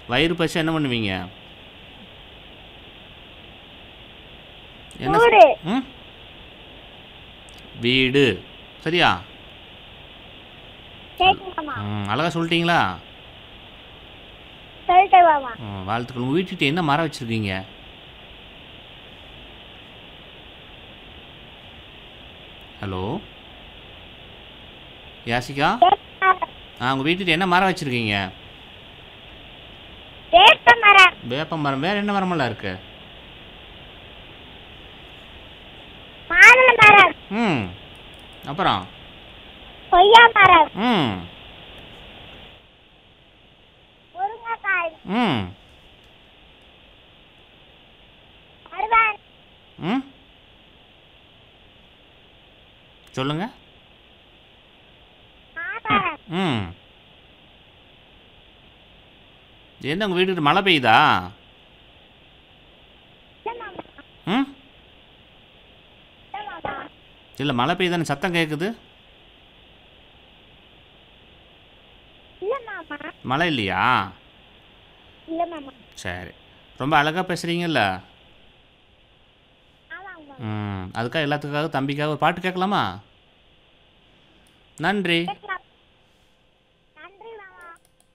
வயிறு பசி என்ன பண்ணுவீங்க என்ன சொ- ஊரு ம் வீடு சரியா சரி மாமா ம் அழகா சொல்லிட்டீங்களா சொல்லிட்டு மாமா ம் வாழ்த்துக்கள் உங்கள் வீட்டுக்கிட்ட என்ன மரம் வச்சுருக்கீங்க ஹலோ யாசிகா ஆ உங்கள் வீட்டுக்கிட்ட என்ன மரம் வச்சுருக்கீங்க வேப்ப மரம் வேப்ப மரம் வேறு என்ன மரமெல்லாம் இருக்கு மாதுளை மரம் ம் அப்புறம் கொய்யா மரம் ம் முருங்கைக்காய் ம் மருவான் ம் சொல்லுங்க மாமரம் ம் என்ன உங்கள் வீட்டுக்கு மழை பெய்யுதா இல்ல மாமா ம் இல்ல மாமா இல்லை மழை பெய்யுதான்னு சத்தம் கேட்குது இல்ல மாமா மழை இல்லையா இல்ல மாமா சரி ரொம்ப அழகாக பேசுகிறீங்கல்ல ஆமாங்க மாமா ம் அதுக்காக எல்லாத்துக்காக தம்பிக்காக ஒரு பாட்டு கேட்கலாமா நன்றி கேட்கலாம்